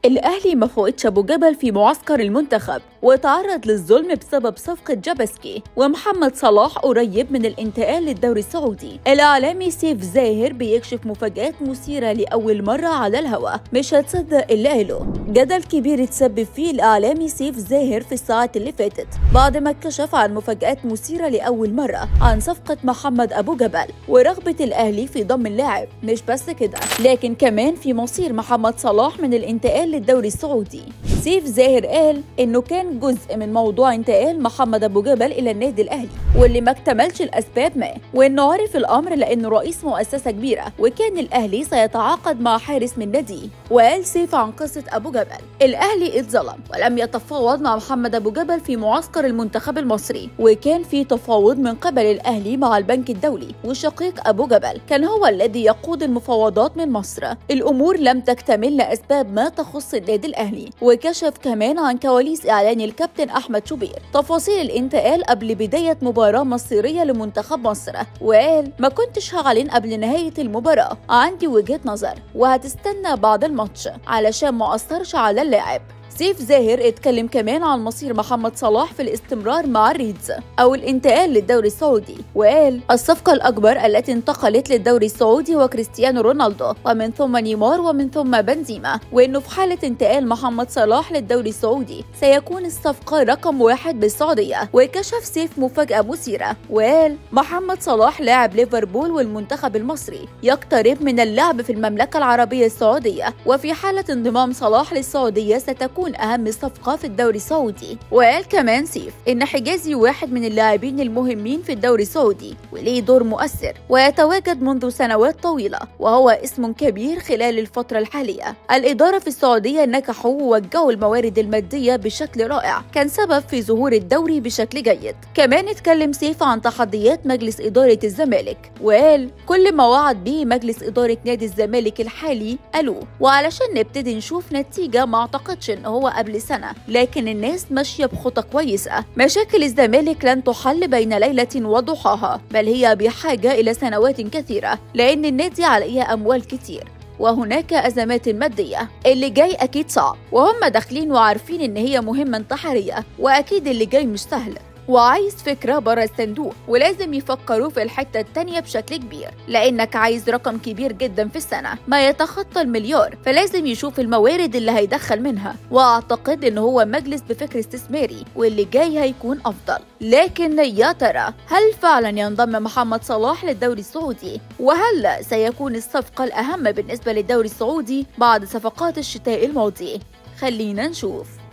الأهلي ما فوقتش أبو جبل في معسكر المنتخب وتعرض للظلم بسبب صفقة جابسكي ومحمد صلاح قريب من الانتقال للدوري السعودي الإعلامي سيف زاهر بيكشف مفاجآت مثيرة لأول مرة على الهواء مش هتصدق اللي قاله جدل كبير اتسبب فيه الإعلامي سيف زاهر في الساعات اللي فاتت بعد ما اتكشف عن مفاجآت مثيرة لأول مرة عن صفقة محمد أبو جبل ورغبة الأهلي في ضم اللاعب مش بس كده لكن كمان في مصير محمد صلاح من الانتقال للدوري السعودي سيف زاهر قال انه كان جزء من موضوع انتقال محمد ابو جبل الى النادي الاهلي واللي ما اكتملش الاسباب ما وانه عرف الامر لانه رئيس مؤسسه كبيره وكان الاهلي سيتعاقد مع حارس من ناديه وقال سيف عن قصه ابو جبل الاهلي اتظلم ولم يتفاوض مع محمد ابو جبل في معسكر المنتخب المصري وكان في تفاوض من قبل الاهلي مع البنك الدولي وشقيق ابو جبل كان هو الذي يقود المفاوضات من مصر الامور لم تكتمل لاسباب ما تخص النادي الاهلي وكشف كمان عن كواليس اعلان الكابتن احمد شوبير تفاصيل الانتقال قبل بدايه مباراه مصيريه لمنتخب مصر وقال ما كنتش هعلن قبل نهايه المباراه عندي وجهه نظر وهتستنى بعد الماتش علشان ما اثرش على اللاعب سيف زاهر اتكلم كمان عن مصير محمد صلاح في الاستمرار مع الريدز او الانتقال للدوري السعودي وقال الصفقة الأكبر التي انتقلت للدوري السعودي هو كريستيانو رونالدو ومن ثم نيمار ومن ثم بنزيما وانه في حالة انتقال محمد صلاح للدوري السعودي سيكون الصفقة رقم واحد بالسعودية وكشف سيف مفاجأة مثيرة وقال محمد صلاح لاعب ليفربول والمنتخب المصري يقترب من اللعب في المملكة العربية السعودية وفي حالة انضمام صلاح للسعودية ستكون تكون أهم صفقة في الدوري السعودي وقال كمان سيف إن حجازي واحد من اللاعبين المهمين في الدوري السعودي وليه دور مؤثر ويتواجد منذ سنوات طويلة وهو اسم كبير خلال الفترة الحالية الإدارة في السعودية نجحوا ووجهوا الموارد المادية بشكل رائع كان سبب في ظهور الدوري بشكل جيد كمان اتكلم سيف عن تحديات مجلس إدارة الزمالك وقال كل ما وعد به مجلس إدارة نادي الزمالك الحالي قالوه وعلشان نبتدي نشوف نتيجة ما أعتقدش إن هو قبل سنة لكن الناس ماشية بخطى كويسة مشاكل الزمالك لن تحل بين ليلة وضحاها بل هي بحاجة إلى سنوات كثيرة لأن النادي عليه أموال كتير وهناك أزمات مادية اللي جاي أكيد صعب وهم داخلين وعارفين إن هي مهمة انتحارية وأكيد اللي جاي مش سهل وعايز فكرة بره الصندوق ولازم يفكروا في الحتة التانية بشكل كبير لأنك عايز رقم كبير جدا في السنة ما يتخطى المليار فلازم يشوف الموارد اللي هيدخل منها وأعتقد إن هو مجلس بفكر استثماري واللي جاي هيكون أفضل لكن يا ترى هل فعلا ينضم محمد صلاح للدوري السعودي وهل سيكون الصفقة الأهم بالنسبة للدوري السعودي بعد صفقات الشتاء الماضي خلينا نشوف